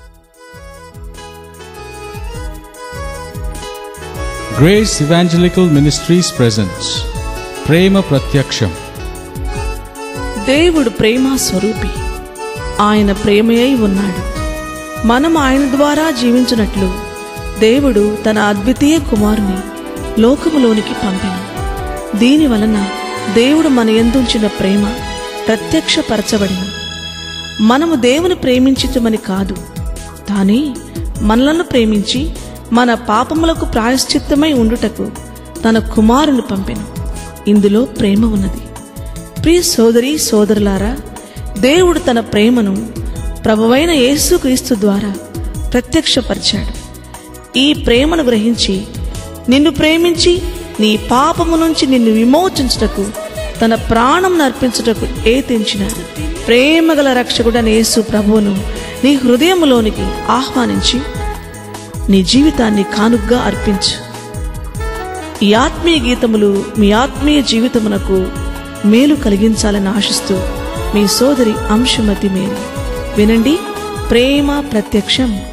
Grace Evangelical Ministries presents Prema Pratyaksham దేవుడు ప్రేమ స్వరూపి ఆయన ప్రేమయై ఉన్నాడు మనం ఆయన ద్వారా జీవించినట్లు దేవుడు తన అద్వితీయ కుమారుని లోకములోనికి పంపిన దీని వలన దేవుడు మన ఎందుంచిన ప్రేమ ప్రత్యక్షపరచబడిన మనము దేవుని ప్రేమించటమని కాదు కానీ మనలను ప్రేమించి మన పాపములకు ప్రాయశ్చిత్తమై ఉండుటకు తన కుమారుని పంపెను ఇందులో ప్రేమ ఉన్నది ప్రియ సోదరి సోదరులారా దేవుడు తన ప్రేమను ప్రభువైన యేసుక్రీస్తు ద్వారా ప్రత్యక్షపరిచాడు ఈ ప్రేమను గ్రహించి నిన్ను ప్రేమించి నీ పాపము నుంచి నిన్ను విమోచించుటకు తన ప్రాణం నర్పించుటకు ఏ తెంచిన ప్రేమగల రక్షకుడని యేసు ప్రభువును నీ హృదయములోనికి ఆహ్వానించి నీ జీవితాన్ని కానుగ్గా అర్పించు ఈ ఆత్మీయ గీతములు మీ ఆత్మీయ జీవితమునకు మేలు కలిగించాలని ఆశిస్తూ మీ సోదరి అంశుమతి మేలు వినండి ప్రేమ ప్రత్యక్షం